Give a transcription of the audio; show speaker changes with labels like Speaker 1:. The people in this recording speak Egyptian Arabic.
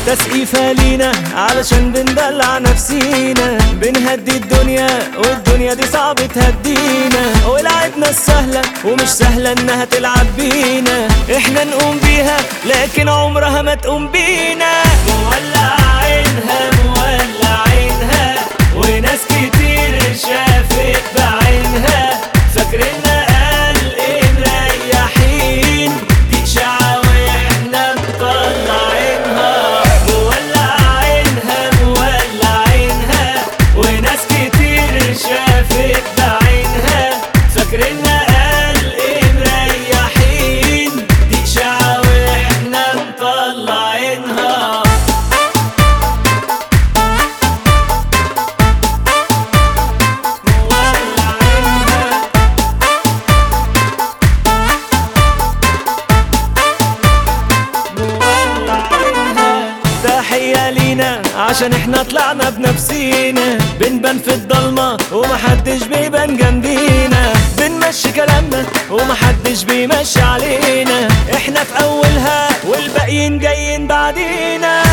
Speaker 1: تسقيفة لينا علشان بندلع نفسينا بنهدي الدنيا والدنيا دي صعب تهدينا ولعبنا السهلة ومش سهلة انها تلعب بينا احنا نقوم بيها لكن عمرها ما تقوم بينا مولعينها مولعينها وناس كتير شافت بعينها فاكريننا قال ايه مريحين دي اشاعة واحنا مطلعينها مولعينها مولعينها وناس كتير شافت بعينها فاكريننا قال ايه مريحين دي اشاعة واحنا مطلعينها مولعينها تحية لينا عشان احنا طلعنا بنفسينا بنبان في الضلمة ومحدش بيبان جنبينا بنمشي كلامنا ومحدش بيمشي علينا احنا في اولها والباقيين جايين بعدينا